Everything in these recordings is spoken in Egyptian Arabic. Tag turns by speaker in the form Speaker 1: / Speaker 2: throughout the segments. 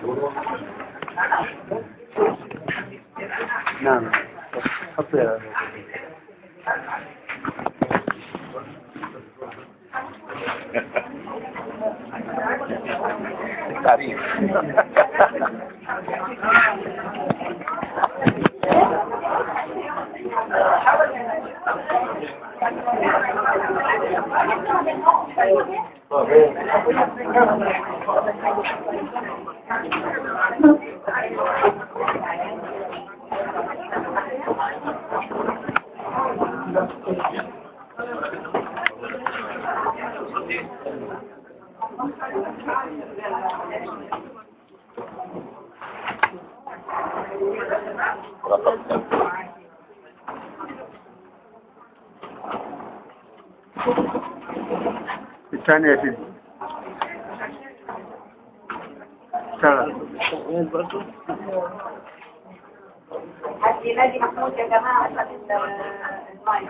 Speaker 1: نعم حطيها
Speaker 2: التعريف رقم كم؟
Speaker 1: الثانية يا سيدي اشتغل
Speaker 3: حد ينادي محمود يا جماعة عشان المايك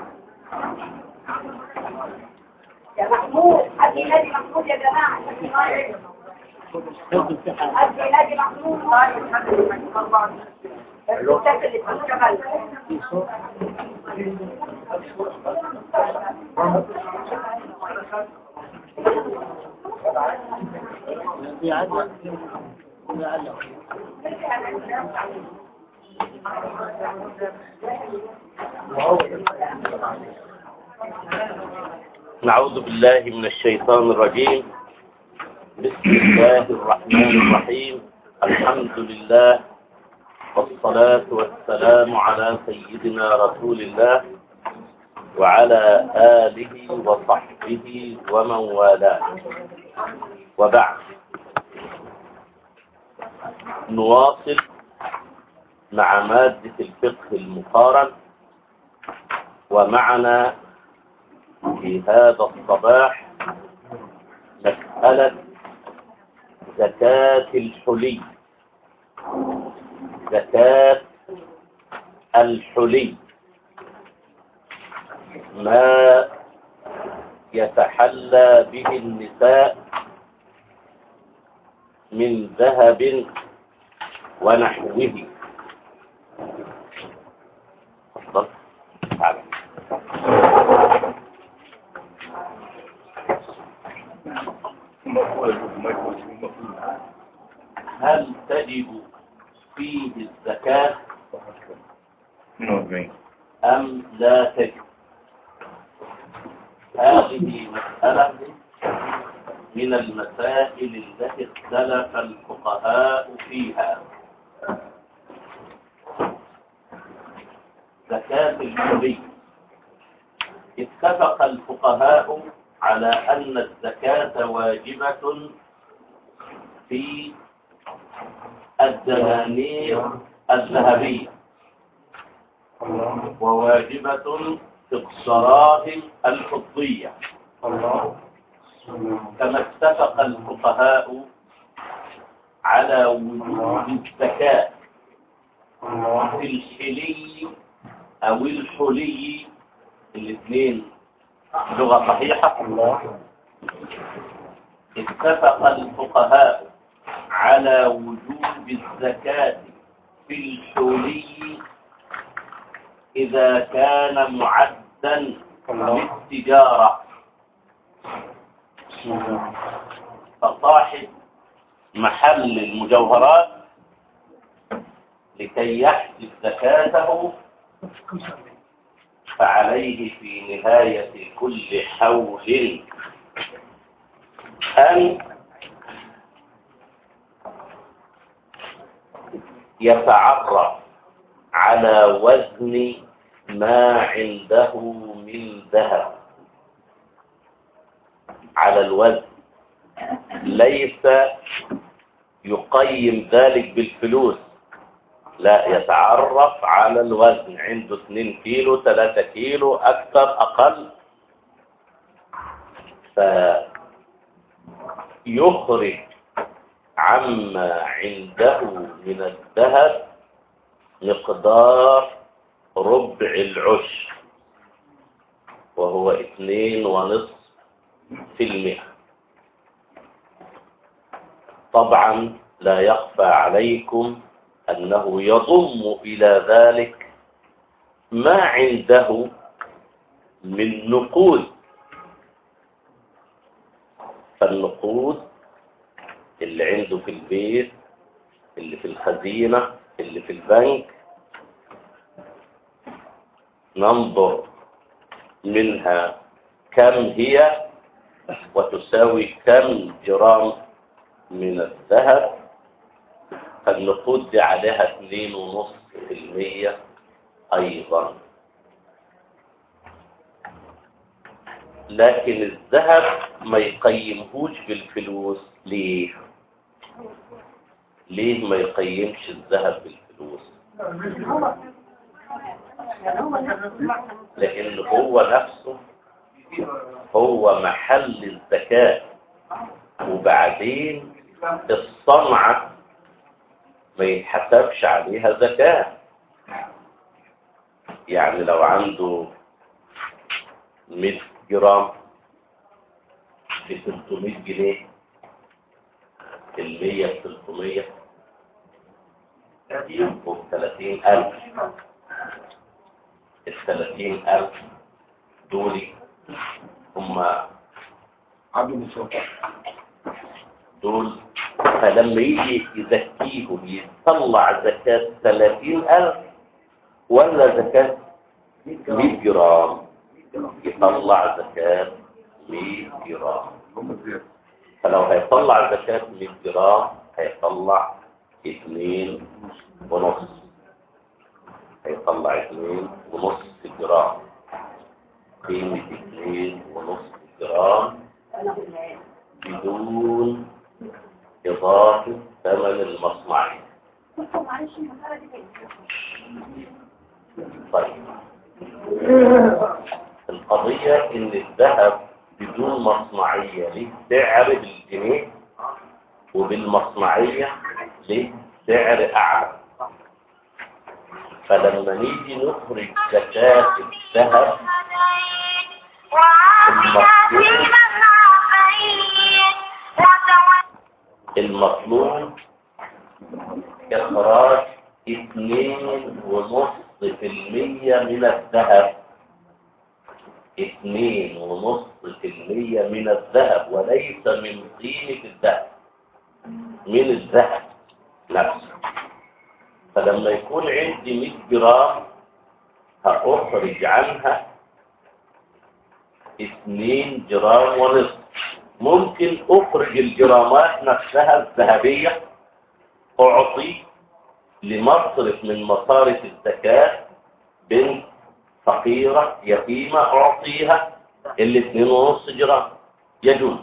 Speaker 3: يا محمود حد ينادي محمود يا جماعة عشان المايك حد ينادي محمود الستات اللي بتشتغل
Speaker 2: نعوذ بالله من الشيطان الرجيم بسم الله الرحمن الرحيم الحمد لله والصلاة والسلام على سيدنا رسول الله وعلى آله وصحبه ومن والاه وبعد نواصل مع مادة الفقه المقارن ومعنا في هذا الصباح مسألة زكاة الحلي زكاة الحلي ما يتحلى به النساء من ذهب ونحوه تفضل تعال هل تجب فيه الزكاة أم لا تجب هذه مسألة من المسائل التي اختلف الفقهاء فيها زكاة الحلي اتفق الفقهاء على أن الزكاة واجبة في الدنانير الذهبية وواجبة في الدراهم الفضية كما اتفق الفقهاء على وجوب الزكاة في الحلي أو الحلي الاثنين لغة صحيحة اتفق الفقهاء على وجوب الزكاة في الحلي إذا كان معدا للتجارة فصاحب محل المجوهرات لكي يحجب زكاته فعليه في نهاية كل حول أن يتعرف على وزن ما عنده من ذهب على الوزن ليس يقيم ذلك بالفلوس لا يتعرف على الوزن عنده 2 كيلو 3 كيلو أكثر أقل فيخرج عما عنده من الذهب مقدار ربع العشر وهو اثنين ونصف في المئة طبعا لا يخفى عليكم أنه يضم إلى ذلك ما عنده من نقود فالنقود اللي عنده في البيت اللي في الخزينة اللي في البنك ننظر منها كم هي وتساوي كم جرام من الذهب فالنقود دي عليها اتنين ونص في المية أيضا لكن الذهب ما يقيمهوش بالفلوس ليه ليه ما يقيمش الذهب بالفلوس لأن هو نفسه هو محل الزكاة وبعدين الصنعة ما يتحسبش عليها زكاة يعني لو عنده 100 جرام ب 300 جنيه المية ب 300 يبقوا 30000 ال 30000 دول هم
Speaker 1: عبد المصطفى
Speaker 2: دول فلما يجي يزكيهم يطلع زكاة 30000 ولا زكاة 100 جرام يطلع زكاة 100 جرام
Speaker 1: هم زيادة
Speaker 2: فلو هيطلع زكاة 100 جرام هيطلع 2 ونص هيطلع 2 ونص جرام قيمة 2 ونص جرام بدون إضافة ثمن المصنعي
Speaker 3: معلش المسألة دي
Speaker 2: طيب القضية إن الذهب بدون مصنعية له سعر بالجنيه وبالمصنعية له سعر أعلى فلما نيجي نخرج زكاة الذهب المطلوب المطلوب إخراج اثنين ونص في المية من الذهب اثنين ونص في المية من الذهب وليس من قيمة الذهب من الذهب نفسه فلما يكون عندي 100 جرام هأخرج عنها 2 جرام ونصف ممكن أخرج الجرامات نفسها الذهبية أعطي لمصرف من مصارف الزكاة بنت فقيرة يتيمة أعطيها الاثنين ونص جرام يجوز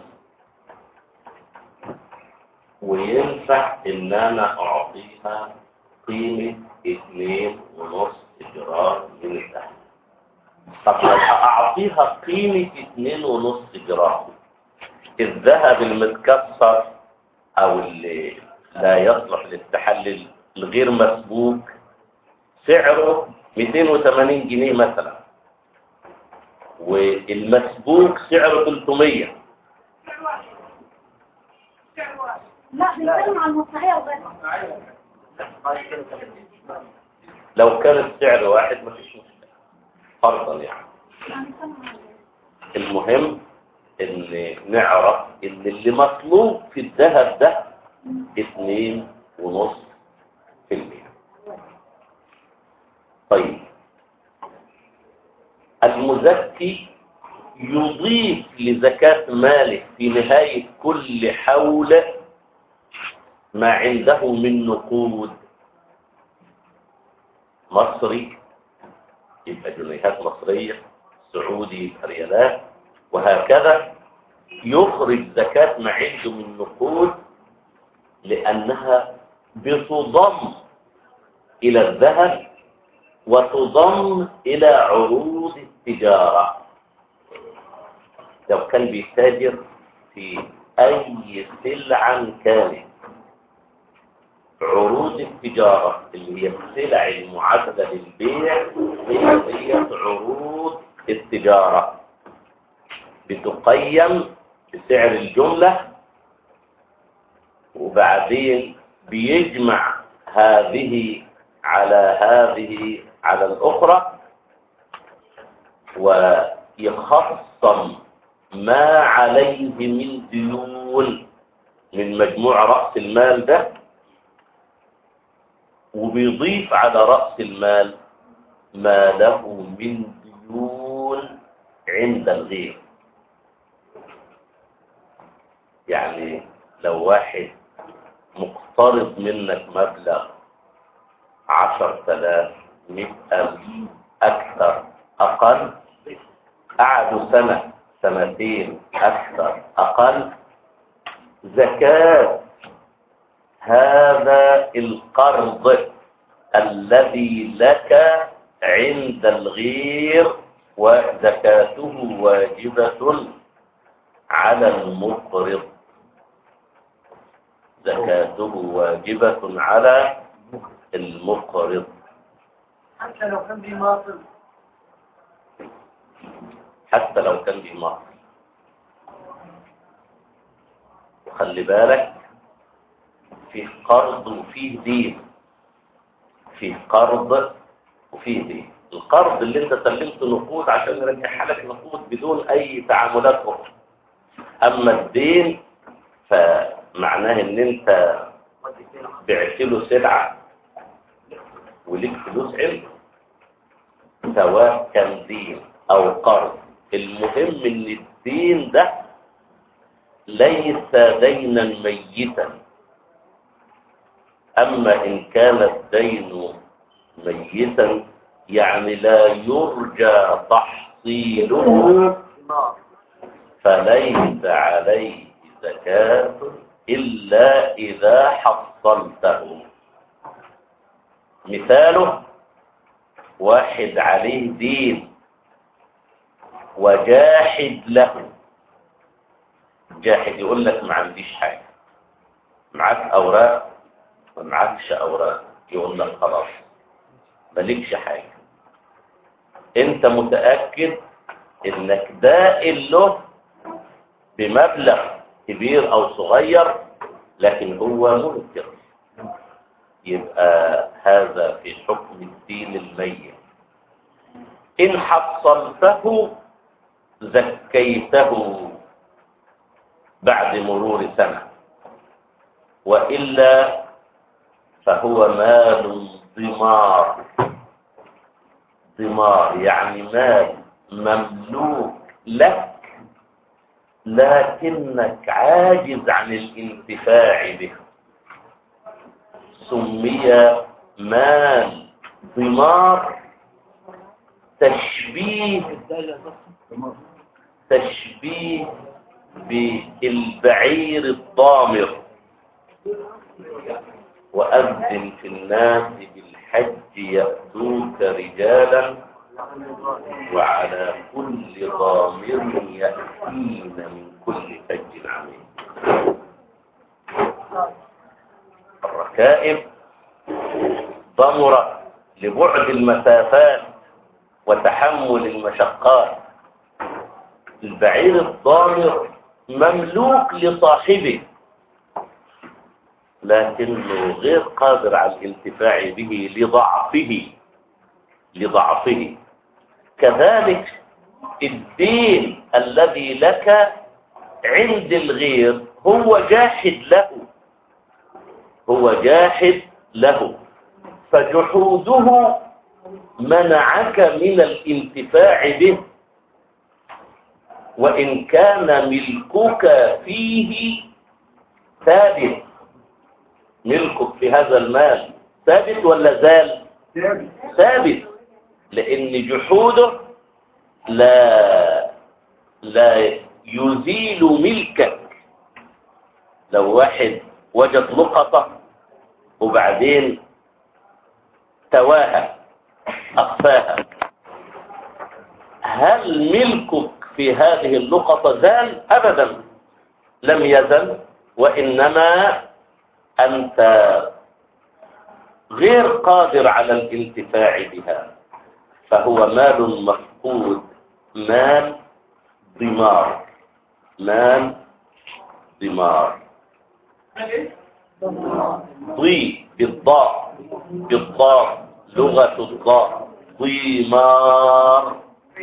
Speaker 2: وينفع إن أنا أعطيها قيمة اثنين ونص جرام من الذهب طب لو أعطيها قيمة اثنين ونص جرام الذهب المتكسر أو اللي لا يصلح للتحلل الغير مسبوك سعره 280 جنيه مثلا والمسبوك سعره 300
Speaker 3: لا بنتكلم عن المصنعية وبس
Speaker 2: لو كان السعر واحد ما فيش مشكلة فرضا يعني المهم ان نعرف ان اللي مطلوب في الذهب ده اتنين ونص في المية طيب المزكي يضيف لزكاة ماله في نهاية كل حول ما عنده من نقود مصري يبقى جنيهات مصرية سعودي يبقى ريالات وهكذا يخرج زكاة ما عنده من نقود لأنها بتضم إلى الذهب وتضم إلى عروض التجارة لو كان بيتاجر في أي سلعة كانت عروض التجارة اللي هي السلع المعدة للبيع هي هي عروض التجارة بتقيم بسعر الجملة وبعدين بيجمع هذه على هذه على الأخرى ويخصم ما عليه من ديون من مجموع رأس المال ده وبيضيف على رأس المال ما له من ديون عند الغير يعني لو واحد مقترض منك مبلغ عشر تلاف مئة ألف أكثر أقل قعدوا سنة سنتين أكثر أقل زكاة هذا القرض الذي لك عند الغير وزكاته واجبة على المقرض زكاته واجبة على المقرض
Speaker 1: حتى لو كان بيماطل
Speaker 2: حتى لو كان بيماطل وخلي بالك في قرض وفيه دين في قرض وفيه دين القرض اللي انت سلمت نقود عشان يرجعها لك نقود بدون اي تعاملات اخرى اما الدين فمعناه ان انت بعت له سلعه وليك فلوس عنده سواء كان دين او قرض المهم ان الدين ده ليس دينا ميتا اما ان كان الدين ميتا يعني لا يرجى تحصيله فليس عليه زكاة إلا إذا حصلته مثاله واحد عليه دين وجاحد له جاحد يقول لك ما عنديش حاجة معاك أوراق ما معكش أوراق يقول لك خلاص مالكش حاجة انت متأكد انك دائن له بمبلغ كبير او صغير لكن هو منكر يبقى هذا في حكم الدين الميت إن حصلته زكيته بعد مرور سنة وإلا فهو مال ضمار ضمار يعني مال مملوك لك لكنك عاجز عن الانتفاع به سمي مال ضمار تشبيه تشبيه بالبعير الضامر وأذن في الناس بالحج يأتوك رجالا وعلى كل ضامر يأتين من كل فج عميق الركائب ضمرت لبعد المسافات وتحمل المشقات البعير الضامر مملوك لصاحبه لكنه غير قادر على الانتفاع به لضعفه لضعفه كذلك الدين الذي لك عند الغير هو جاحد له هو جاحد له فجحوده منعك من الانتفاع به وإن كان ملكك فيه ثابت ملكك في هذا المال ثابت ولا زال ثابت لأن جحوده لا لا يزيل ملكك لو واحد وجد لقطة وبعدين تواها أخفاها هل ملكك في هذه اللقطة زال أبدا لم يزل وإنما أنت غير قادر على الانتفاع بها فهو مال مفقود مال ضمار مال ضمار ضي بالضاء بالضاء لغة الضاء ضيمار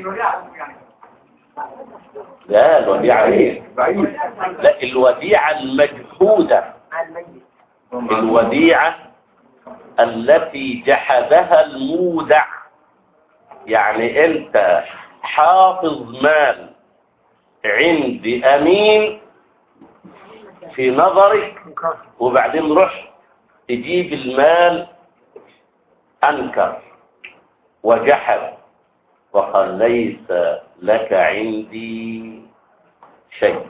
Speaker 2: لا الوديعة ايه
Speaker 1: بعيد
Speaker 2: لا الوديعة المجحودة الوديعة التي جحدها المودع يعني انت حافظ مال عند امين في نظرك وبعدين رحت تجيب المال انكر وجحد وقال ليس لك عندي شيء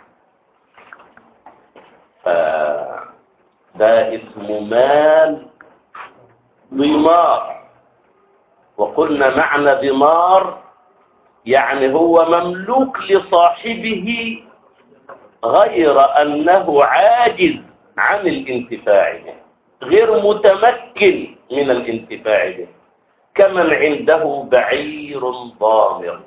Speaker 2: فده اسمه مال ضمار وقلنا معنى ضمار يعني هو مملوك لصاحبه غير أنه عاجز عن الانتفاع به غير متمكن من الانتفاع به كمن عنده بعير ضامر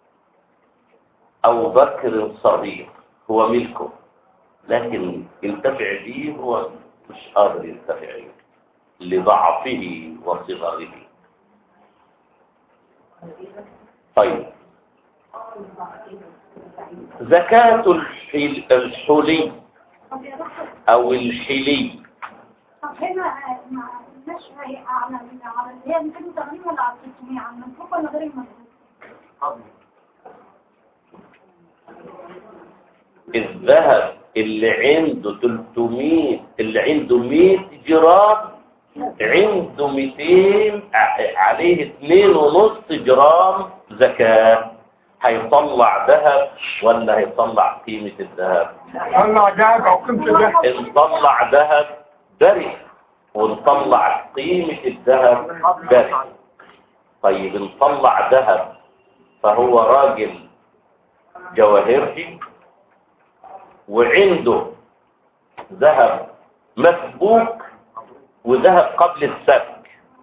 Speaker 2: أو بكر صغير هو ملكه لكن ينتفع به هو مش قادر ينتفع به لضعفه وصغره طيب زكاة الحل- الحلي
Speaker 3: طب يا دكتور
Speaker 2: أو الحلي
Speaker 3: طب هنا ما مش هي على على اللي هي 280 ولا على 300 على المنفوخ ولا غير المنفوخ؟
Speaker 2: الذهب اللي عنده 300 اللي عنده 100 جرام عنده 200 ع- عليه 2.5 جرام زكاة هيطلع ذهب ولا هيطلع قيمة الذهب
Speaker 1: طلع دهب او قيمة الدهب
Speaker 2: نطلع ذهب بري ونطلع قيمة الذهب بري طيب نطلع ذهب فهو راجل جواهرجي وعنده ذهب مسبوك وذهب قبل السبك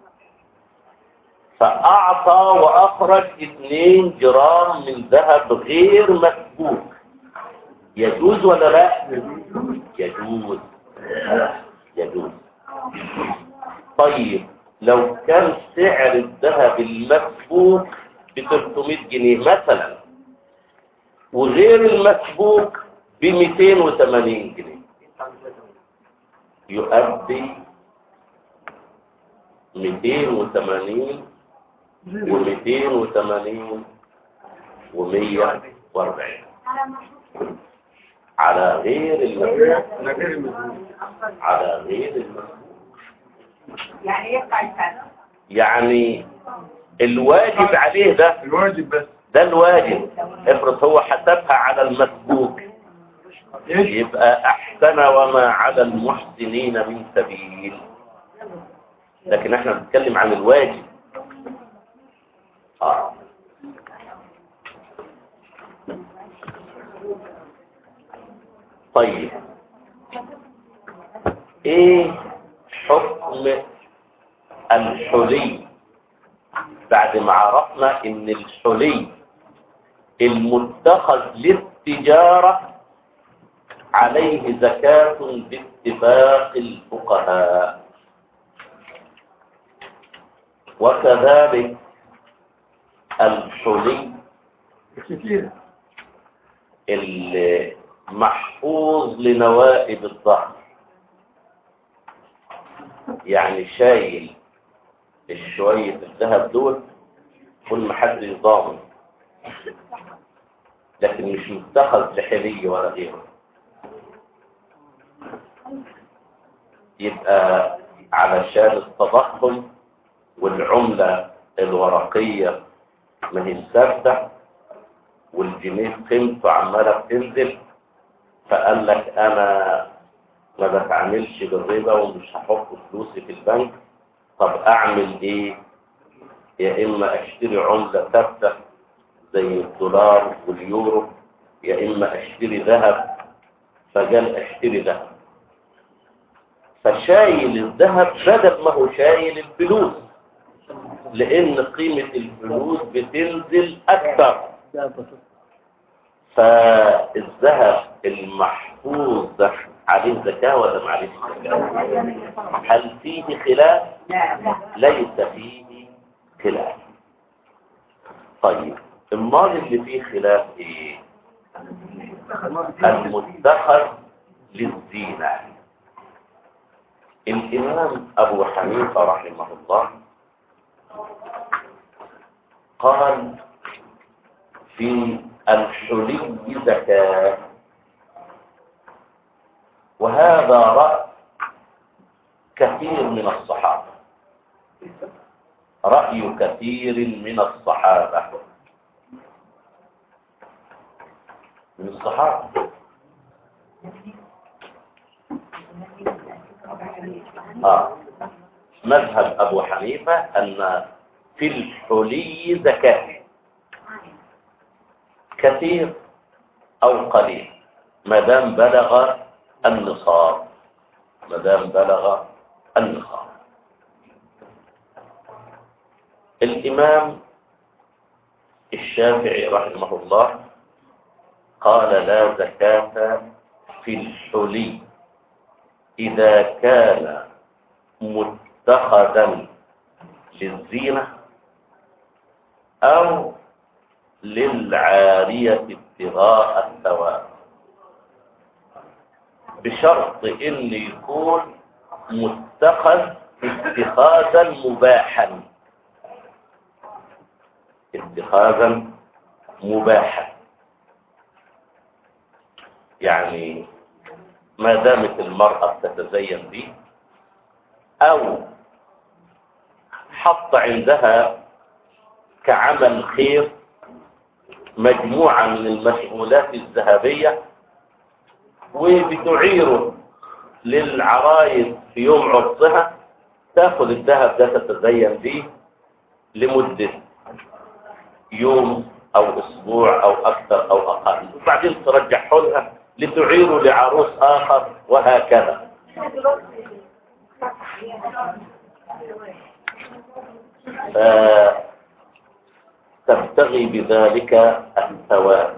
Speaker 2: فأعطى وأخرج 2 جرام من ذهب غير مسبوك يجوز ولا لا؟ يجوز يجوز طيب لو كان سعر الذهب المسبوك ب 300 جنيه مثلا وغير المسبوك ب 280 جنيه يؤدي 280 و280 و140
Speaker 3: على المنفوخ
Speaker 2: على غير المسبوك
Speaker 1: لا غير المسؤول
Speaker 2: على غير المسبوك
Speaker 3: يعني يبقى الفرق
Speaker 2: يعني الواجب عليه ده
Speaker 1: الواجب بس
Speaker 2: ده الواجب افرض هو حسبها على المسبوك
Speaker 1: ايش
Speaker 2: يبقى احسن وما على المحسنين من سبيل لكن احنا بنتكلم عن الواجب اه طيب ايه حكم الحلي بعد ما عرفنا ان الحلي المتخذ للتجارة عليه زكاة باتفاق الفقهاء وكذلك الحلي
Speaker 1: كتير
Speaker 2: المحفوظ لنوائب الظهر يعني شايل الشوية الذهب دول كل ما حد يضامن لكن مش متخذ لحلي ولا غيره يبقى علشان التضخم والعملة الورقية ما هي ثابتة والجنيه قيمته عمالة بتنزل فقال لك أنا ما بتعاملش بالربا ومش هحط فلوسي في البنك طب أعمل إيه؟ يا إما أشتري عملة ثابتة زي الدولار واليورو يا إما أشتري ذهب فقال أشتري ذهب فشايل الذهب بدل ما هو شايل الفلوس لأن قيمة الفلوس بتنزل أكثر فالذهب المحفوظ ده عليه زكاة ولا ما عليه زكاة هل فيه خلاف ليس فيه خلاف طيب المال اللي فيه خلاف ايه المدخر للزينة الإمام أبو حنيفة رحمه الله قال في الحلي زكاة وهذا رأي كثير من الصحابة رأي كثير من الصحابة من الصحابة آه. مذهب أبو حنيفة أن في الحلي زكاة كثير أو قليل ما دام بلغ النصاب ما دام بلغ النصاب الإمام الشافعي رحمه الله قال لا زكاة في الحلي إذا كان متخذا للزينة أو للعارية ابتغاء الثواب بشرط ان يكون متخذ اتخاذا مباحا اتخاذا مباحا يعني ما دامت المرأة تتزين به او حط عندها كعمل خير مجموعة من المسؤولات الذهبية وبتعيره للعرايس في يوم عرسها تاخذ الذهب ده تتزين به لمدة يوم أو أسبوع أو أكثر أو أقل وبعدين ترجعه لها لتعيره لعروس آخر وهكذا تبتغي بذلك الثواب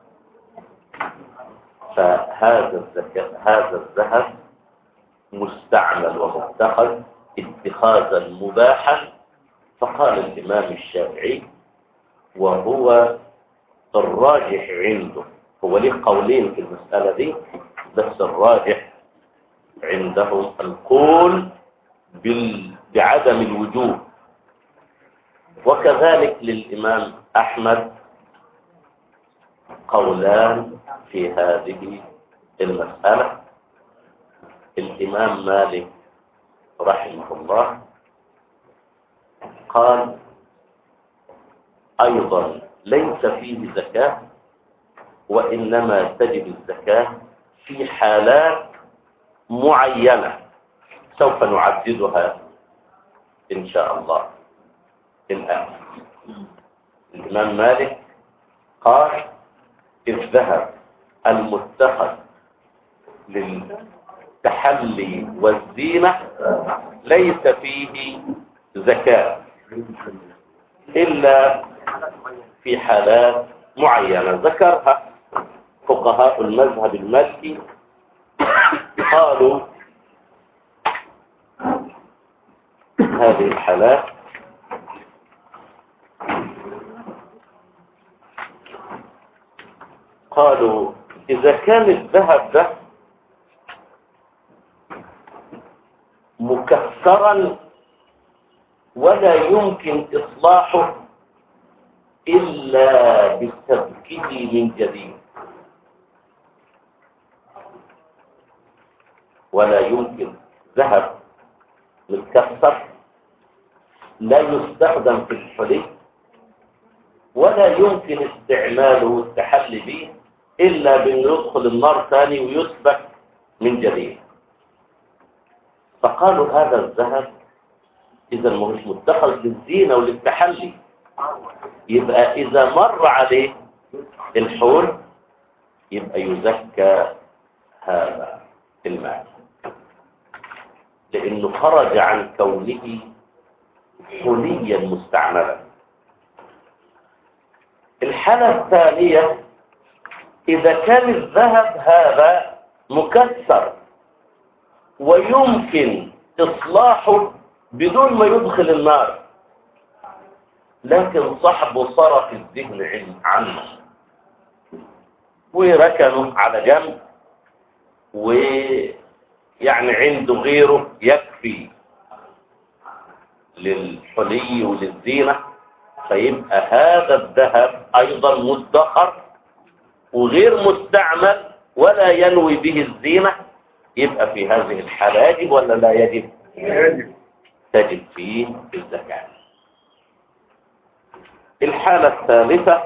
Speaker 2: فهذا الزكاة هذا الذهب مستعمل ومتخذ اتخاذا مباحا فقال الإمام الشافعي وهو الراجح عنده هو ليه قولين في المسألة دي بس الراجح عندهم القول بال... بعدم الوجوب وكذلك للإمام أحمد قولان في هذه المسألة الإمام مالك رحمه الله قال أيضا ليس فيه زكاة وإنما تجب الزكاة في حالات معينة سوف نعددها إن شاء الله الآن الإمام مالك قال الذهب المتخذ للتحلي والزينة ليس فيه زكاة إلا في حالات معينة ذكرها فقهاء المذهب المالكي قالوا هذه الحالات قالوا إذا كان الذهب ده مكسرا ولا يمكن إصلاحه إلا بسبكه من جديد ولا يمكن ذهب متكسر لا يستخدم في الحلي ولا يمكن استعماله والتحلي به إلا بأن يدخل النار ثاني ويسبك من جديد فقالوا هذا الذهب إذا ما مش متخذ للزينة وللتحلي يبقى إذا مر عليه الحول يبقى يزكى هذا المال لأنه خرج عن كونه حليا مستعملا الحالة الثانية إذا كان الذهب هذا مكسر ويمكن إصلاحه بدون ما يدخل النار لكن صاحبه صرف الذهن عن- عنه وركنه على جنب ويعني عنده غيره يكفي للحلي وللزينة فيبقى هذا الذهب أيضا مدخر وغير مستعمل ولا ينوي به الزينة يبقى في هذه الحالة يجب ولا لا يجب
Speaker 1: يجب
Speaker 2: تجب فيه الزكاة الحالة الثالثة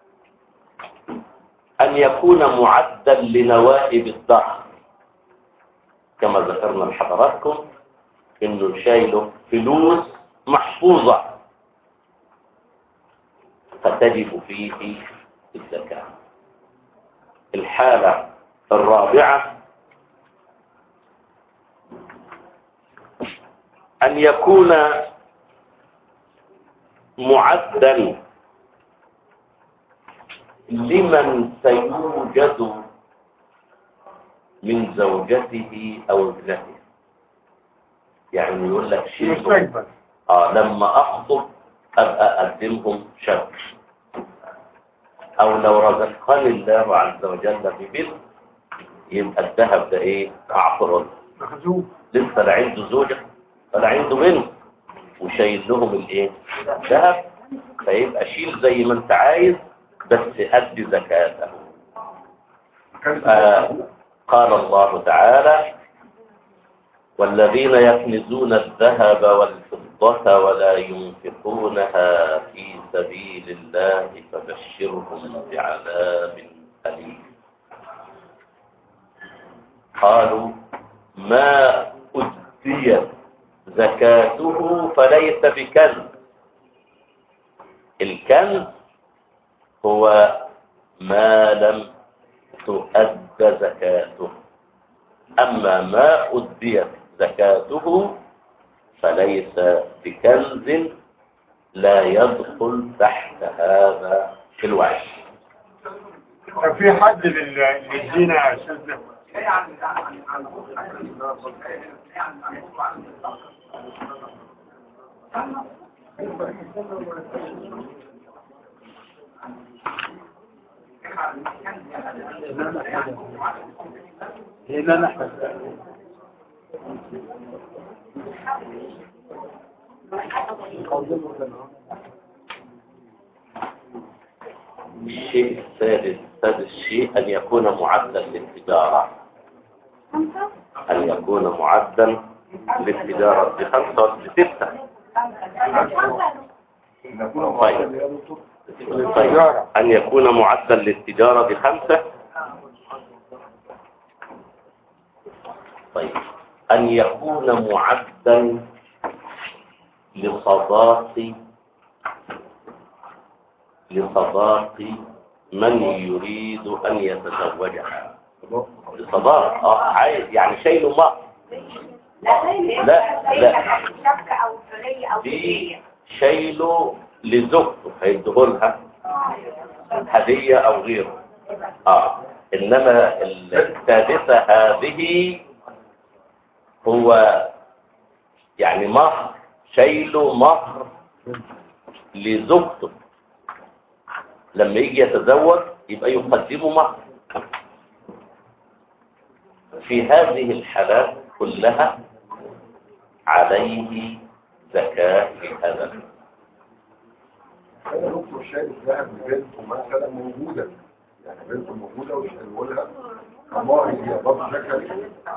Speaker 2: أن يكون معدا لنوائب الدهر كما ذكرنا لحضراتكم إنه شايله فلوس محفوظة فتجب فيه الزكاة الحالة الرابعة أن يكون معدا لمن سيوجد من زوجته أو ابنته يعني يقول لك شيء
Speaker 1: مستقبل
Speaker 2: آه لما أخطب أبقى أقدمهم شاب أو لو رزقني الله عز وجل ببنت يبقى الذهب ده إيه أعطر
Speaker 1: مخزوم
Speaker 2: لسه لا عنده زوجة ولا عنده بنت وشايل لهم الايه ذهب فيبقى شيل زي ما انت عايز بس أدي زكاته آه قال الله تعالى والذين يكنزون الذهب والفضة ولا ينفقونها في سبيل الله فبشرهم بعذاب أليم قالوا ما أديت زكاته فليس بكنز الكنز هو ما لم تؤد زكاته أما ما أديت زكاته فليس بكنز لا يدخل تحت هذا الوعي
Speaker 1: طب في حد لل- للزينة يا أستاذنا
Speaker 2: الشيء الثالث سادس شيء أن يكون معدا للتجارة
Speaker 3: خمسة
Speaker 2: أن يكون معدا للتجارة بخمسة وستة طيب طيب أن يكون معدا للتجارة بخمسة طيب أن يكون معدا لصداق لصداق من يريد أن يتزوجها لصداق اه عايز يعني شايله مهر لا لا
Speaker 4: شبكة أو سرية أو
Speaker 2: دي شايله لزوجته هيديهولها هدية أو غيره اه إنما السادسة هذه هو يعني مهر شايله مهر لزوجته لما يجي يتزوج يبقى يقدمه مهر في هذه الحالات كلها عليه زكاة هذا
Speaker 5: انا دكتور شايف ذهب لبنته مثلا موجوده يعني بنته موجوده وشايله لها الله هي برضه شكل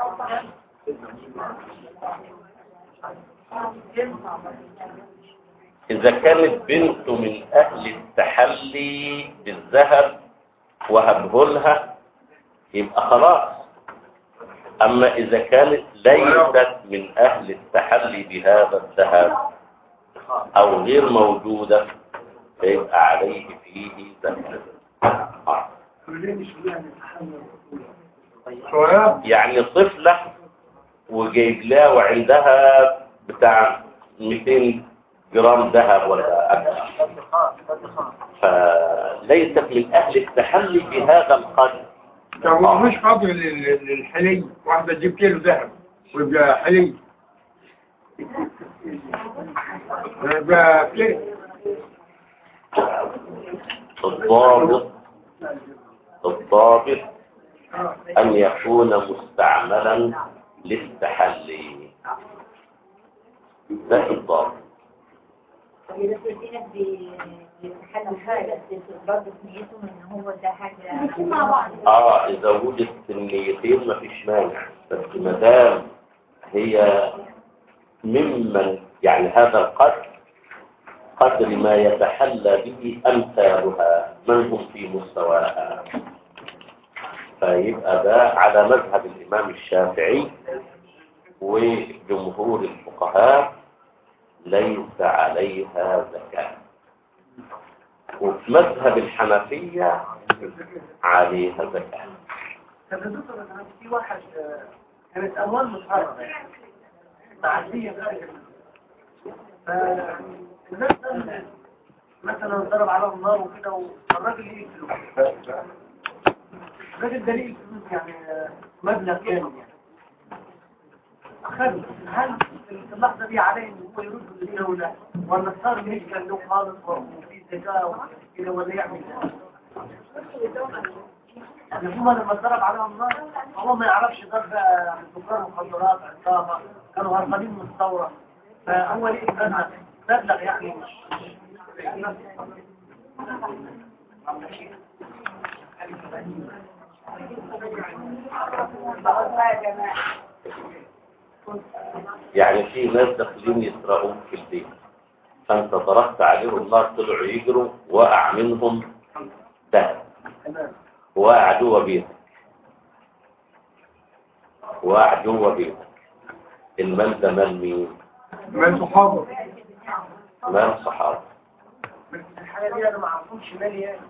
Speaker 2: إذا كانت بنته من أهل التحلي بالذهب وهبه لها يبقى خلاص أما إذا كانت ليست من أهل التحلي بهذا الذهب أو غير موجودة فيبقى عليه فيه زكاة آه.
Speaker 1: سؤال
Speaker 2: يعني طفلة وجايب لها وعندها بتاع 200 جرام ذهب ولا أكثر فليست من أهل التحلي بهذا القدر
Speaker 1: طب هو مش قدر لل- للحلي واحدة تجيب كيلو ذهب ويبقى حلي ويبقى كده
Speaker 2: الضابط الضابط أن يكون مستعملا للتحلي ده الضابط
Speaker 4: إذا في ناس بيتحلوا حاجة بس برضه في نيتهم إن هو ده حاجة
Speaker 3: مع بعض
Speaker 2: اه اذا وجدت النيتين مفيش مانع بس ما دام هي ممن يعني هذا القدر قدر ما يتحلى به امثالها من هم في مستواها فيبقى ده على مذهب الامام الشافعي وجمهور الفقهاء ليس عليها زكاه وفي مذهب الحنفيه عليها زكاه
Speaker 6: طب يا دكتور انا في واحد آه، كانت اموال متهربه يعني معديه بقى فالناس دول مثلا ضرب عليهم النار وكده والراجل ليه فلوس الراجل ده ليه فلوس يعني آه، مبلغ كامل يعني أخذ هل في اللحظة دي عليه إن هو يرد للدولة ولا صار مش كان له خالص وفي زكاة وكده ولا يعمل يعني هما لما اتضرب عليهم النار هو ما يعرفش ضرب بقى تجار مخدرات عصابة كانوا هربانين من الثورة فهو ليه مبلغ مبلغ يعني مش
Speaker 2: يعني في ناس داخلين يسرقوك في البيت فانت ضربت عليهم النار طلعوا يجروا وقع منهم ده وقع جوه بيتك وقع جوه بيتك المال ده مال مين؟
Speaker 1: من صحابه
Speaker 2: مال صحابه
Speaker 6: بس الحاجة دي أنا ما أعرفهمش مالي يعني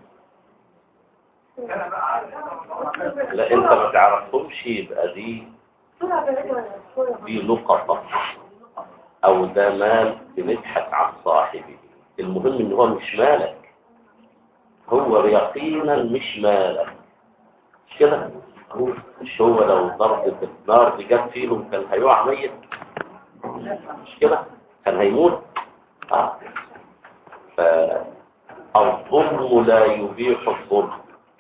Speaker 2: لا انت ما تعرفهمش يبقى دي دي لقطة او ده مال بنبحث عن صاحبه المهم ان هو مش مالك هو يقينا مش مالك مش كده هو مش هو لو ضربة النار دي جت فيه كان هيقع ميت مش كده كان هيموت اه فالظلم لا يبيح الظلم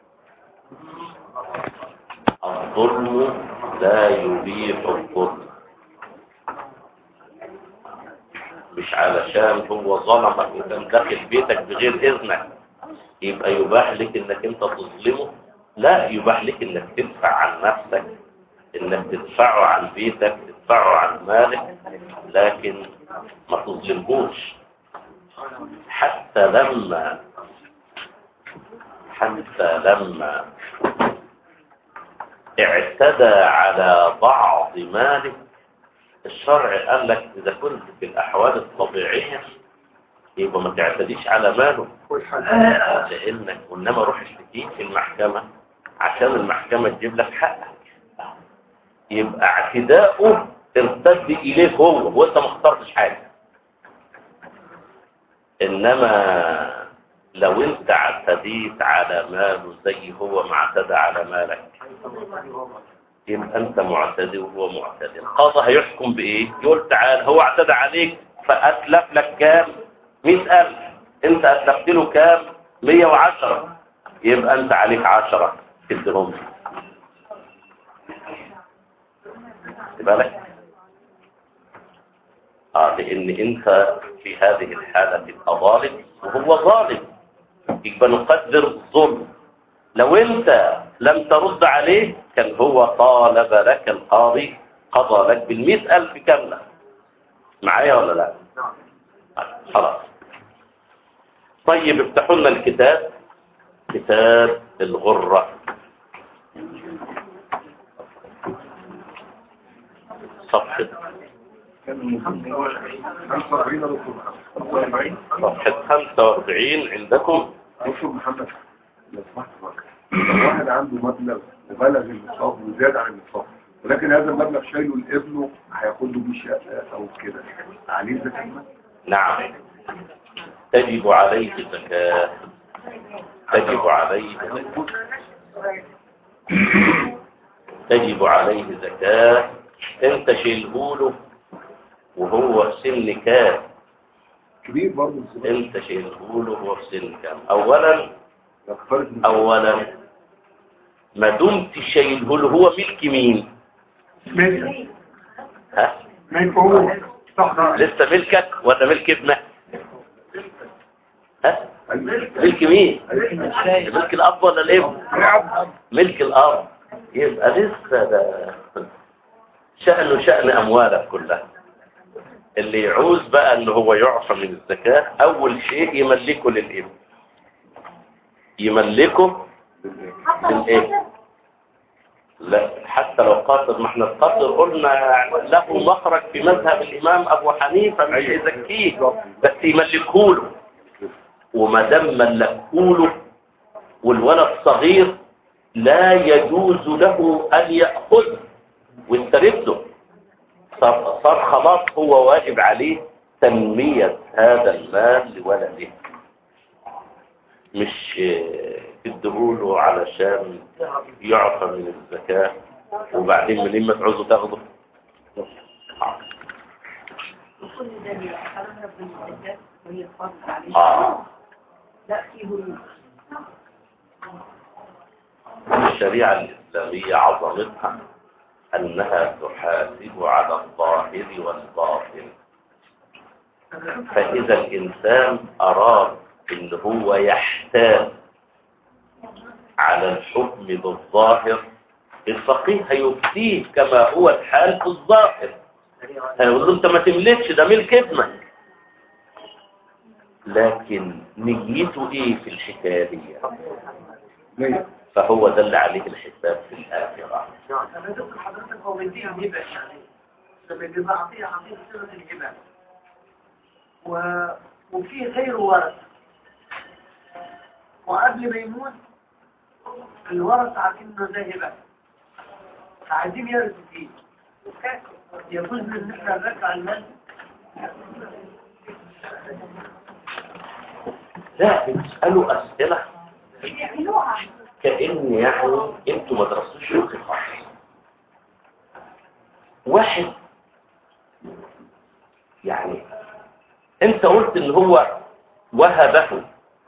Speaker 2: الظلم لا يبيح الظلم مش علشان هو ظلمك وكان داخل بيتك بغير اذنك يبقى يباح لك انك انت تظلمه لا يباح لك انك تدفع عن نفسك انك تدفعه عن بيتك تدفعه عن مالك لكن ما تظلمهوش حتى لما حتى لما اعتدى على بعض ماله الشرع قال لك إذا كنت في الأحوال الطبيعية يبقى ما تعتديش على ماله لأنك إنما روح اشتكيه في المحكمة عشان المحكمة تجيب لك حقك يبقى اعتداؤه ترتد إليك هو وانت ما اخترتش حاجة إنما لو انت اعتديت على ماله زي هو ما اعتدى على مالك يبقى انت معتدي وهو معتدي القاضي هيحكم بايه يقول تعال هو اعتدى عليك فاتلف لك كام مئة الف انت اتلفت له كام مية وعشرة يبقى انت عليك عشرة تدهم بالك اه لان انت في هذه الحالة تبقى ظالم وهو ظالم يبقى نقدر الظلم لو انت لم ترد عليه كان هو طالب لك القاضي قضى لك بالمئة ألف كاملة معايا ولا لا خلاص طيب افتحوا لنا الكتاب كتاب الغرة صفحة
Speaker 5: 45 دكتور محمد
Speaker 2: صفحة 45 عندكم
Speaker 5: دكتور محمد لو سمحت بقى. لو واحد عنده مبلغ وبلغ النصاب وزاد عن النصاب ولكن هذا المبلغ شايله لابنه هياخد له بيه شقه او كده عليه زكاه
Speaker 2: نعم تجب عليه زكاة تجب عليه زكاة تجب عليه زكاة انت شيلهوله وهو في سن كام
Speaker 5: كبير برضه الزبائن
Speaker 2: انت شيلهوله وهو في سن كام اولا
Speaker 5: يختلف من-
Speaker 2: اولا ما دمت شايلهوله هو ملك مين
Speaker 1: ملك
Speaker 2: ها
Speaker 1: ملك هو صح
Speaker 2: لسه ملكك ولا ملك ابنك ها
Speaker 5: أيوة.
Speaker 2: ملك مين ملك الاب ولا الابن ملك الارض يبقى لسه ده شأنه شأن اموالك كلها اللي يعوز بقى ان هو يعفى من الزكاة اول شيء يملكه للابن يملكه
Speaker 3: حتى لو
Speaker 2: بالإيه؟
Speaker 3: قدر
Speaker 2: لا حتى لو قاصر ما احنا القاصر قلنا له مخرج في مذهب الامام ابو حنيفه مش يزكيه بس يملكه له وما دام ملكه له والولد صغير لا يجوز له ان ياخذ ويسترده صار, صار خلاص هو واجب عليه تنميه هذا المال لولده مش تديهوله علشان يعفى من الزكاة وبعدين منين ما تعوزوا تاخده
Speaker 4: كل ده بيبقى حرام ربنا الزكاة وهي فرض عليه
Speaker 2: آه
Speaker 4: لا فيه هروب.
Speaker 2: الشريعة الإسلامية عظمتها أنها تحاسب على الظاهر والباطن فإذا الإنسان أراد إن هو يحتاج على الحكم بالظاهر الفقيه هيفتيه كما هو الحال في الظاهر هيقول له انت ما تملكش ده ملك ابنك لكن نيته ايه في الحكايه دي
Speaker 5: ليه؟
Speaker 2: فهو ده اللي عليه الحساب في الاخره
Speaker 6: انا دكتور حضرتك هو بيديه الهبه يعني لما بيبقى عطيه عطيه صيغه الهبه و... وفي غير ورث وقبل ما يموت الورث عارفين انه ده هبه عايزين يرثوا فيه يجوز ان احنا نرجع المال
Speaker 2: لا بتسالوا اسئله
Speaker 3: بيعملوها
Speaker 2: كأن يعني انتوا ما درستوش فقه خالص واحد يعني انت قلت ان هو وهبه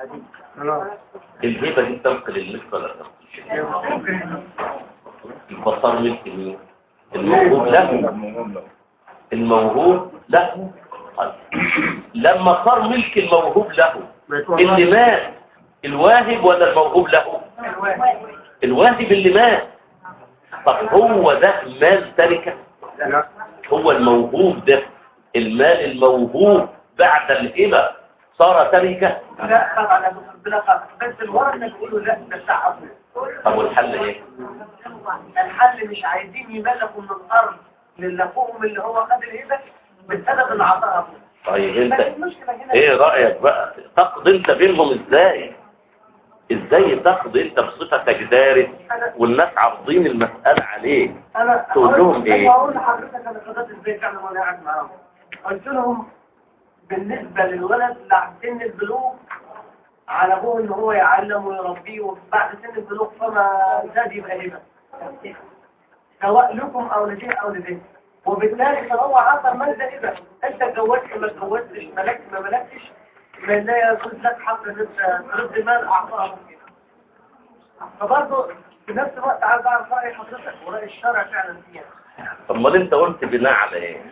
Speaker 2: الهبه دي تنقل الملك ولا تنقل يبقى صار ملك مين الموهوب له الموهوب له طيب. لما صار ملك الموهوب له اللي مات الواهب ولا الموهوب له الواهب اللي مات طب هو ده مال تركة
Speaker 1: لا
Speaker 2: هو الموهوب ده المال الموهوب بعد الهبة صار تركة
Speaker 6: لا طبعا يا دكتور بلا فرق بس الورثه بيقولوا لا ده بتاع ابوه
Speaker 2: طب والحل ايه
Speaker 6: الحل مش عايزين يملكوا من الارض للفوهم اللي هو خد الهبه بسبب العطاء ابوه
Speaker 2: طيب
Speaker 6: بس
Speaker 2: انت
Speaker 6: المشكله هنا
Speaker 2: ايه رأيك بقى تقضي انت بينهم ازاي ازاي تقضي انت بصفتك دارس والناس عارضين المسألة عليك
Speaker 6: انا
Speaker 2: تقول لهم ايه؟
Speaker 6: انا اقول لحضرتك انا قضيت البيت فعلا وانا قاعد معاهم قلت لهم بالنسبه للولد بعد سن البلوغ على ابوه ان هو يعلم ويربيه وبعد سن البلوغ فما زاد يبقى هبه سواء لكم او لده او لده وبالتالي فهو عطى المال ده هبه انت اتجوزت ما اتجوزتش ملكت ما ملكتش ما لا يجوز لك حق ان انت ترد مال اعطاه فبرضه في نفس الوقت عايز اعرف راي حضرتك وراي الشرع فعلا فيها
Speaker 2: امال انت قلت بناء على ايه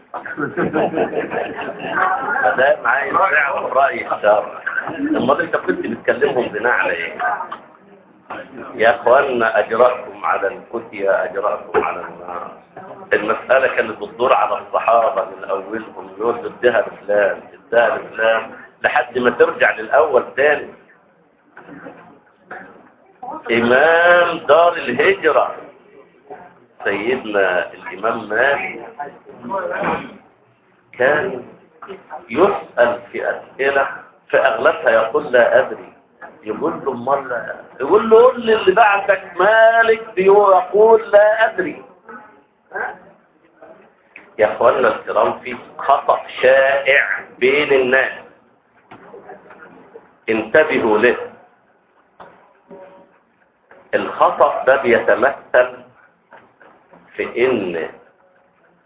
Speaker 2: ما دام عايز تعرف رأي الشرع امال انت كنت بتكلمهم بناء على ايه يا اخوانا اجرأكم على الفتية اجرأكم على النار المسألة كانت بتدور على الصحابة من اولهم يقول اديها لفلان اديها لفلان لحد ما ترجع للاول تاني امام دار الهجرة سيدنا الامام مالك كان يسأل في أسئلة فأغلبها يقول لا أدري يقول له امال لا يقول له قول لي اللي بعدك مالك يقول لا أدري يا أخوانا الكرام في خطأ شائع بين الناس انتبهوا له الخطأ ده بيتمثل في إن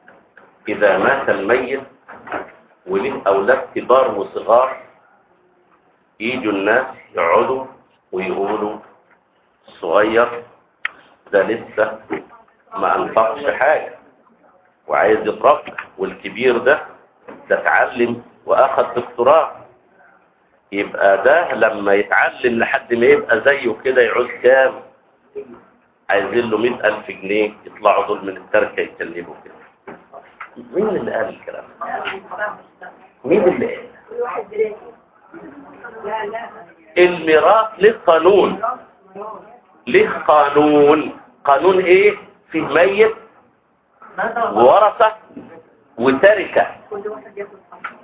Speaker 2: إذا مات الميت وليه أولاد كبار وصغار يجوا الناس يقعدوا ويقولوا الصغير ده لسه ما أنفقش حاجة وعايز يتربى والكبير ده ده اتعلم وأخذ دكتوراه يبقى ده لما يتعلم لحد ما يبقى زيه كده يعوز كام عايزين له مئة ألف جنيه يطلعوا دول من التركة يتكلموا كده مين اللي قال الكلام مين اللي قال
Speaker 4: كل واحد براسه لا لا
Speaker 2: الميراث له قانون له قانون قانون ايه في ميت وورثة وتركة
Speaker 4: كل واحد ياخد حقه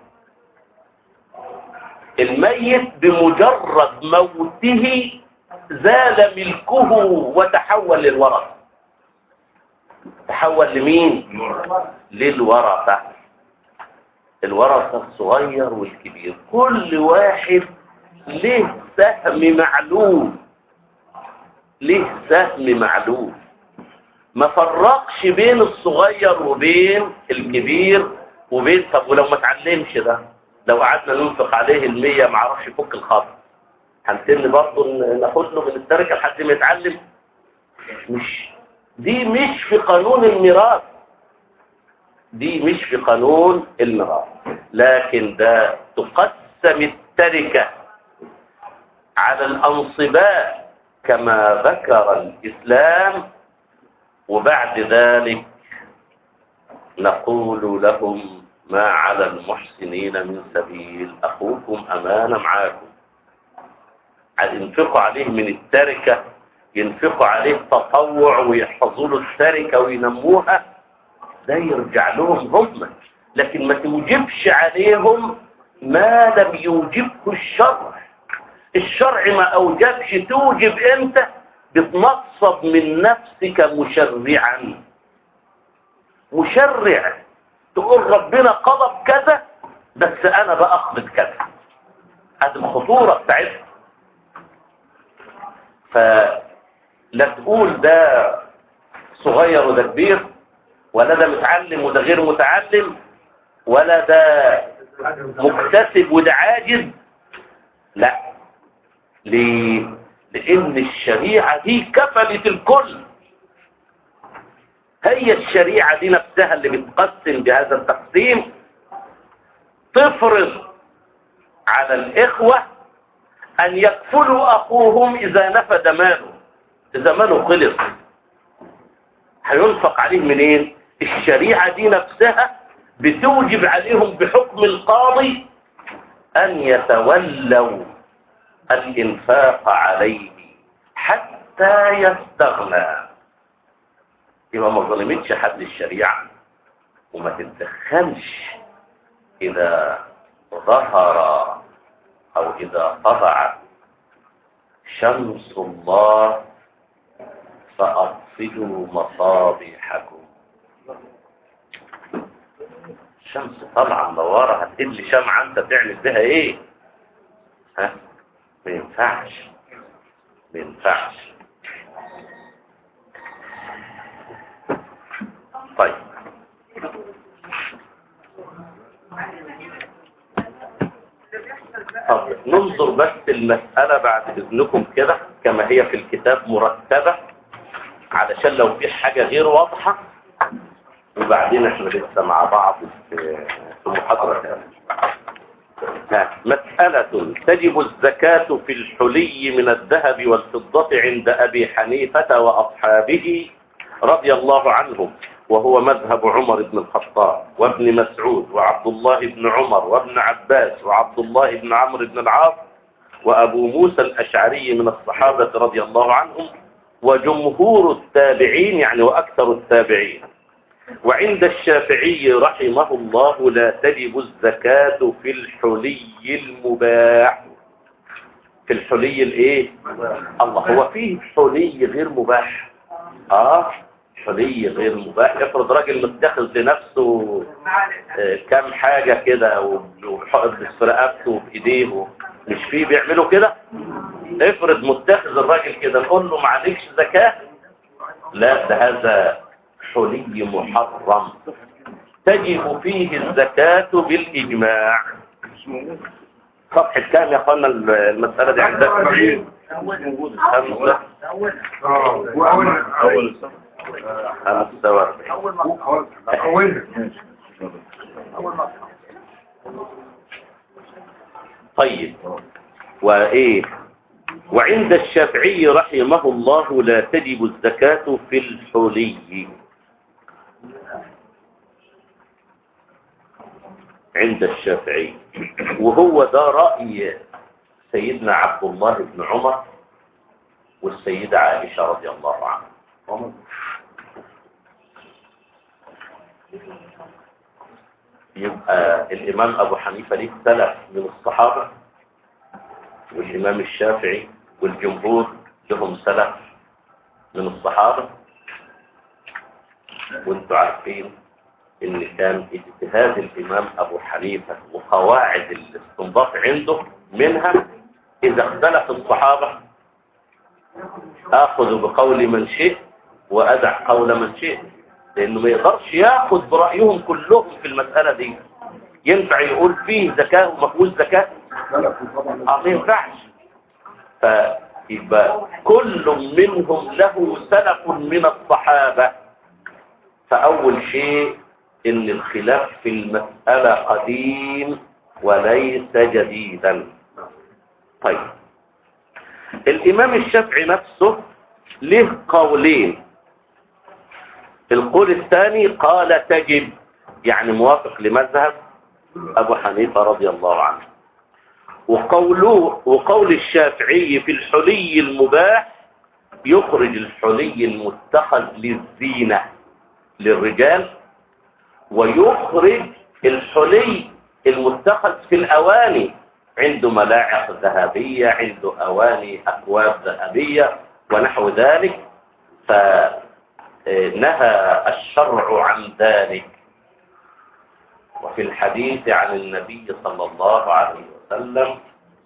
Speaker 2: الميت بمجرد موته زال ملكه وتحول للورثة تحول لمين للورثة الورثة الصغير والكبير كل واحد له سهم معلوم له سهم معلوم ما فرقش بين الصغير وبين الكبير وبين طب ولو ما اتعلمش ده لو قعدنا ننفق عليه المية ما عرفش يفك الخط هنتن برضه ن- ناخد له من التركة لحد ما يتعلم مش دي مش في قانون الميراث دي مش في قانون الميراث لكن ده تقسم التركة على الأنصباء كما ذكر الإسلام وبعد ذلك نقول لهم ما على المحسنين من سبيل أخوكم أمانة معاكم ينفقوا عليه من التركة ينفقوا عليه تطوع ويحفظوا له التركة وينموها ده يرجع لهم هم لكن ما توجبش عليهم ما لم يوجبه الشرع الشرع ما أوجبش توجب أنت بتنصب من نفسك مشرعا مشرع تقول ربنا قضى كذا بس أنا بأقبض كذا هذه الخطورة بتاعتها فلا تقول ده صغير وده كبير ولا ده متعلم وده غير متعلم ولا ده مكتسب وده عاجز لا ليه؟ لأن الشريعة دي كفلت الكل هي الشريعة دي نفسها اللي بتقسم بهذا التقسيم تفرض على الإخوة أن يكفلوا أخوهم إذا نفد ماله إذا ماله خلص هينفق عليه منين الشريعة دي نفسها بتوجب عليهم بحكم القاضي أن يتولوا الإنفاق عليه حتى يستغنى يبقى ما ظلمتش حد الشريعة وما تتدخلش إذا ظهر أو إذا طلعت شمس الله فأطفئوا مصابيحكم الشمس طالعة منورة هتقل شمعة أنت تعمل بها إيه؟ ها؟ ما ينفعش ما ينفعش طيب طب ننظر بس المسألة بعد إذنكم كده كما هي في الكتاب مرتبة علشان لو في حاجة غير واضحة وبعدين احنا لسه مع بعض في في محاضرة ثانية ها، مسألة تجب الزكاة في الحلي من الذهب والفضة عند أبي حنيفة وأصحابه رضي الله عنهم وهو مذهب عمر بن الخطاب وابن مسعود وعبد الله بن عمر وابن عباس وعبد الله بن عمرو بن العاص وأبو موسى الأشعري من الصحابة رضي الله عنهم وجمهور التابعين يعني وأكثر التابعين وعند الشافعي رحمه الله لا تجب الزكاة في الحلي المباح في الحلي الايه الله هو فيه حلي غير مباح اه حلي غير مباح افرض راجل متخذ لنفسه آه، كام حاجة كده وحقد في رقبته وفي ايديه مش فيه بيعملوا كده افرض متخذ الراجل كده نقول له معلكش زكاة لا ده هذا حلي محرم تجب فيه الزكاة بالإجماع صفحة كام يا أخوانا المسألة دي عندك خمسة
Speaker 1: اه واول اول
Speaker 2: خمسة وأربعين
Speaker 1: اولها
Speaker 2: طيب وإيه وعند الشافعي رحمه الله لا تجب الزكاة في الحلي عند الشافعي وهو ده رأي سيدنا عبد الله بن عمر والسيدة عائشة رضي الله عنها يبقى الإمام أبو حنيفة ليه سلف من الصحابة والإمام الشافعي والجمهور لهم سلف من الصحابة وانتوا عارفين ان كان اجتهاد الامام ابو حنيفة وقواعد الاستنباط عنده منها اذا اختلف الصحابة اخذ بقول من شئت وادع قول من شئت لانه ما يقدرش ياخذ برايهم كلهم في المسألة دي ينفع يقول فيه زكاة وما فيهوش زكاة اه ما ينفعش فيبقى كل منهم له سلف من الصحابة فأول شيء إن الخلاف في المسألة قديم وليس جديدا طيب الإمام الشافعي نفسه له قولين القول الثاني قال تجب يعني موافق لمذهب أبو حنيفة رضي الله عنه وقوله وقول الشافعي في الحلي المباح يخرج الحلي المتخذ للزينة للرجال ويخرج الحلي المتخذ في الأواني عنده ملاعق ذهبية عنده أواني أكواب ذهبية ونحو ذلك فنهى الشرع عن ذلك وفي الحديث عن النبي صلى الله عليه وسلم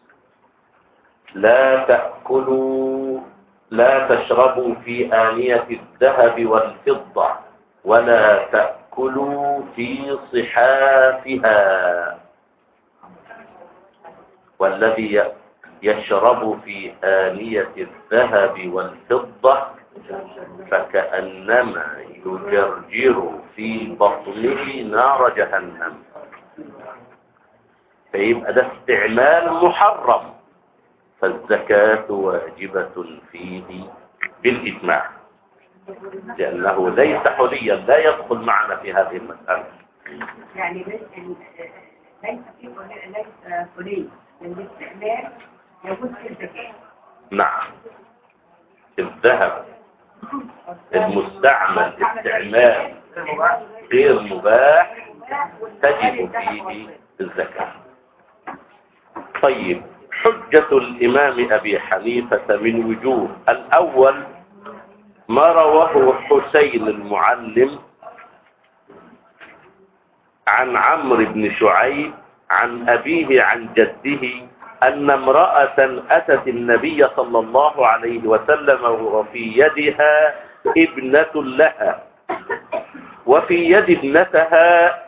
Speaker 2: لا تأكلوا لا تشربوا في آنية الذهب والفضة ولا تأكلوا في صحافها والذي يشرب في آنية الذهب والفضة فكأنما يجرجر في بطنه نار جهنم فيبقى ده استعمال محرم فالزكاة واجبة فيه بالإجماع لأنه ليس حليا لا يدخل معنا في هذه المسألة
Speaker 4: يعني ليس ليس في ليس حلي للاستعمال يجوز في الزكاة
Speaker 2: نعم الذهب المستعمل استعمال غير مباح تجب فيه الزكاة طيب حجة الإمام أبي حنيفة من وجوه الأول ما رواه حسين المعلم عن عمرو بن شعيب عن أبيه عن جده أن امرأة أتت النبي صلى الله عليه وسلم وفي يدها ابنة لها وفي يد ابنتها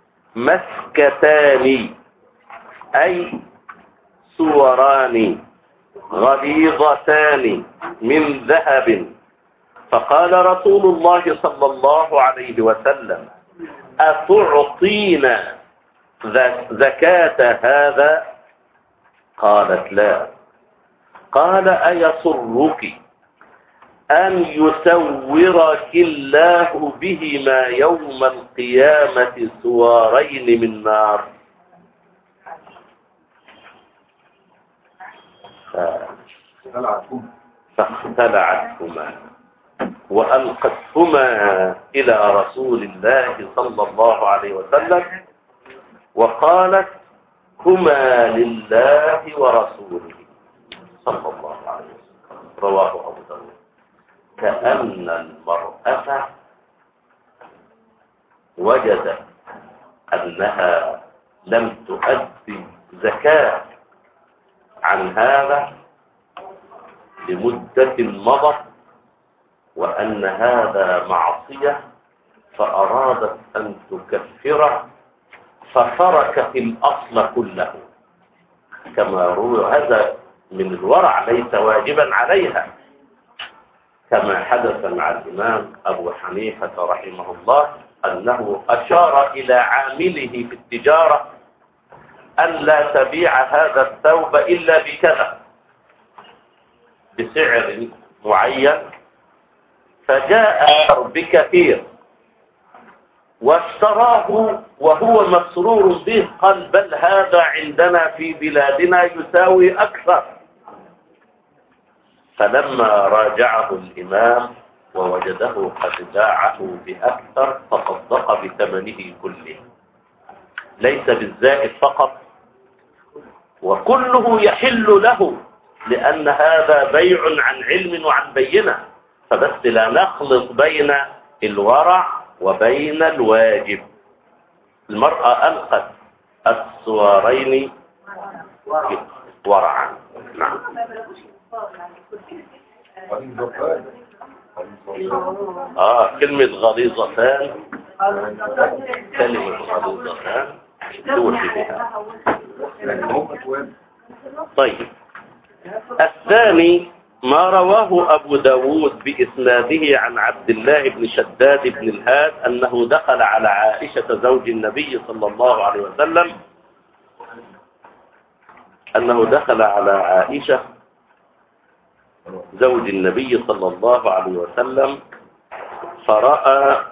Speaker 2: مسكتان أي صوران غليظتان من ذهب فقال رسول الله صلى الله عليه وسلم أتعطينا زكاة هذا قالت لا قال أيصرك أن يسورك الله بهما يوم القيامة سوارين من نار فاختلعتهما وألقتهما إلى رسول الله صلى الله عليه وسلم وقالت هما لله ورسوله صلى الله عليه وسلم رواه أبو داود كأن المرأة وجدت أنها لم تؤدي زكاة عن هذا لمدة مضت وأن هذا معصية فأرادت أن تكفره فتركت الأصل كله كما روي هذا من الورع ليس واجبا عليها كما حدث مع الإمام أبو حنيفة رحمه الله أنه أشار إلى عامله في التجارة أن لا تبيع هذا الثوب إلا بكذا بسعر معين فجاء بكثير واشتراه وهو مسرور به قال بل هذا عندنا في بلادنا يساوي أكثر فلما راجعه الإمام ووجده قد باعه بأكثر تصدق بثمنه كله ليس بالزائد فقط وكله يحل له لأن هذا بيع عن علم وعن بينة فبس لا نخلط بين الورع وبين الواجب المرأة ألقت السوارين ورعا نعم
Speaker 5: غليظتان غليظتان
Speaker 2: آه كلمة غليظتان كلمة غليظتان توفي بها
Speaker 5: يعني هم تواب
Speaker 2: طيب الثاني ما رواه أبو داود بإسناده عن عبد الله بن شداد بن الهاد أنه دخل على عائشة زوج النبي صلى الله عليه وسلم أنه دخل على عائشة زوج النبي صلى الله عليه وسلم فرأى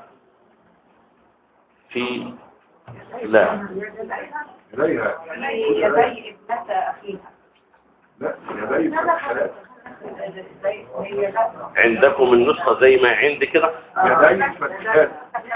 Speaker 2: في لا
Speaker 5: إليها
Speaker 4: يدي ابنة أخيها
Speaker 5: لا يدي فتحات
Speaker 4: هي لا
Speaker 2: عندكم النسخة زي ما عندي كده
Speaker 5: يدي فتحات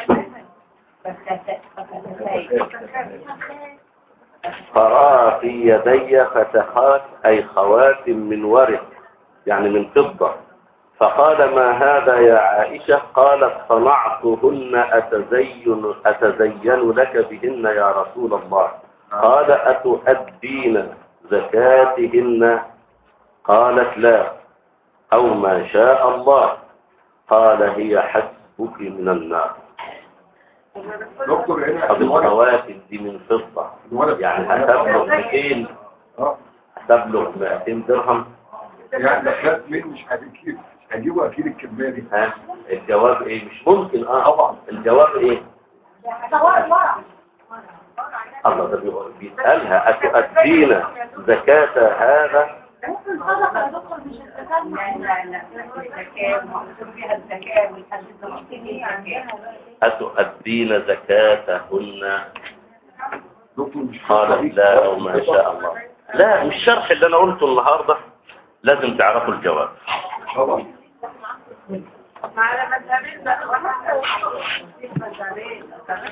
Speaker 2: فرأى في يدي فتحات أي خواتم من ورق يعني من فضة فقال ما هذا يا عائشة قالت صنعتهن أتزين, أتزين لك بهن يا رسول الله قال أتؤدين زكاتهن قالت لا أو ما شاء الله قال هي حسبك من النار
Speaker 5: دكتور هنا
Speaker 2: طب الخواتم دي من فضة
Speaker 5: الولد
Speaker 2: يعني هتبلغ 200
Speaker 5: اه
Speaker 2: هتبلغ 200 درهم
Speaker 5: يعني ده مين مش هتجيب مش هجيبه اكيد الكميه دي
Speaker 2: ها الجواب ايه مش ممكن اه
Speaker 5: طبعا
Speaker 2: الجواب ايه
Speaker 3: سواء ورع
Speaker 2: الله ده بيقول- بيسألها أتؤدين زكاة هذا
Speaker 3: ممكن صدقة يا دكتور مش الزكاة
Speaker 4: لا لا لا الزكاة ومقصود بها الزكاة والحديث مقصود بها الزكاة
Speaker 2: أتؤدين زكاتهن
Speaker 5: دكتور مش
Speaker 2: قالت لا أو ما شاء الله لا مش شرح اللي أنا قلته النهاردة لازم تعرفوا الجواب
Speaker 5: طبعا
Speaker 4: على مذهبين بقى وحتى مذهبين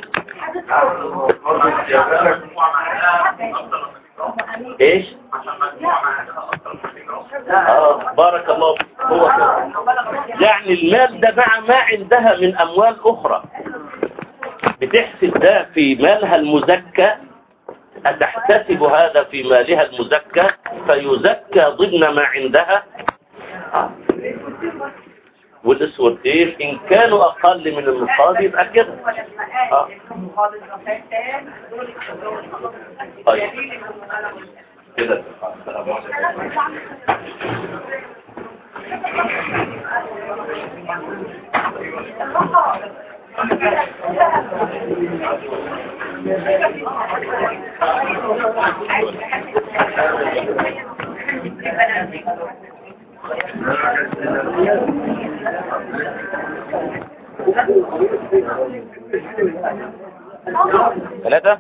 Speaker 2: ايش اه بارك الله فيك. هو كده. يعني المال ده مع ما عندها من اموال اخرى بتحسب ده في مالها المزكى أتحتسب هذا في مالها المزكى فيزكى ضمن ما عندها آه. والاسودين ان كانوا اقل من النصاب يبقى كده آه. طيب كده ثلاثة